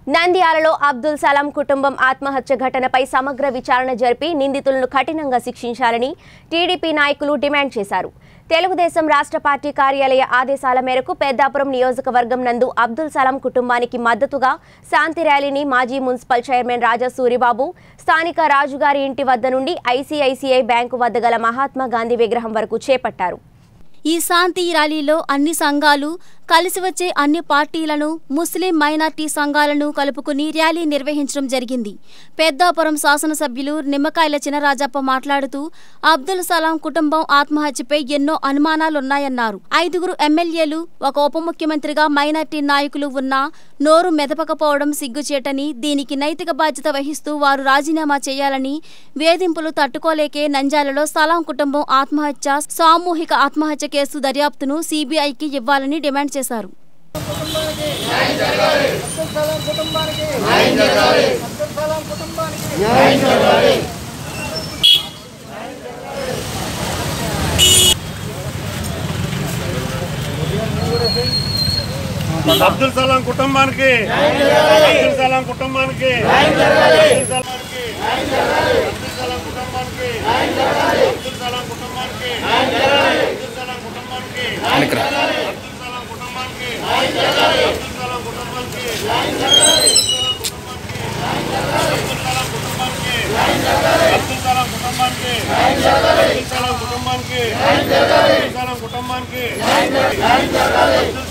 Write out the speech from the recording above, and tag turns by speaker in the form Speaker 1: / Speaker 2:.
Speaker 1: నంద్యాలలో అబ్దుల్ సలాం కుటుంబం ఆత్మహత్య ఘటనపై సమగ్ర విచారణ జరిపి నిందితులను కఠినంగా శిక్షించాలని టీడీపీ నాయకులు డిమాండ్ చేశారు తెలుగుదేశం రాష్ట్ర పార్టీ కార్యాలయ ఆదేశాల మేరకు పెద్దాపురం నియోజకవర్గం నందు అబ్దుల్ సలాం కుటుంబానికి మద్దతుగా శాంతి ర్యాలీని మాజీ మున్సిపల్ చైర్మన్ రాజా సూరిబాబు స్థానిక రాజుగారి ఇంటి వద్ద నుండి ఐసీఐసీఐ బ్యాంకు వద్ద గల మహాత్మా గాంధీ విగ్రహం వరకు చేపట్టారు
Speaker 2: ఈ శాంతి ర్యాలీలో అన్ని సంఘాలు కలిసి వచ్చే అన్ని పార్టీలను ముస్లిం మైనార్టీ సంఘాలను కలుపుకుని ర్యాలీ నిర్వహించడం జరిగింది పెద్దాపురం శాసనసభ్యులు నిమ్మకాయల చినరాజప్ప మాట్లాడుతూ అబ్దుల్ సలాం కుటుంబం ఆత్మహత్యపై ఎన్నో అనుమానాలున్నాయన్నారు ఐదుగురు ఎమ్మెల్యేలు ఒక ఉప ముఖ్యమంత్రిగా మైనార్టీ నాయకులు ఉన్నా నోరు మెదపకపోవడం సిగ్గుచేటని దీనికి నైతిక బాధ్యత వహిస్తూ వారు రాజీనామా చేయాలని వేధింపులు తట్టుకోలేకే నంజాలలో సలాం కుటుంబం ఆత్మహత్య సామూహిక ఆత్మహత్య కేసు దర్యాప్తును సిబిఐకి ఇవ్వాలని డిమాండ్ చేశారు
Speaker 3: అబ్దుల్ సలాం కుటుంబానికి అబ్దుల్ సలాం కుటుంబానికి
Speaker 4: అబ్దుల్ సలాం కుటుంబానికి అబ్దుల్ సలాం కుటుంబానికి అబ్దుల్ సలాంకి అబ్దుల్ సలాం కుటుంబానికి అబ్దుల్ సలాం కుటుంబానికి అబ్దుల్ సలాం కుటుంబానికి అబ్దుల్ సలాం కుటుంబానికి అబ్దుల్ సలాం కుటుంబానికి అబ్దుల్ సలాం కుటుంబానికి అబ్దుల్ సలాం కుటుంబానికి అబ్దుల్ సలాం కుటుంబానికి అబ్దుల్ సలాం కుటుంబానికి అబ్దుల్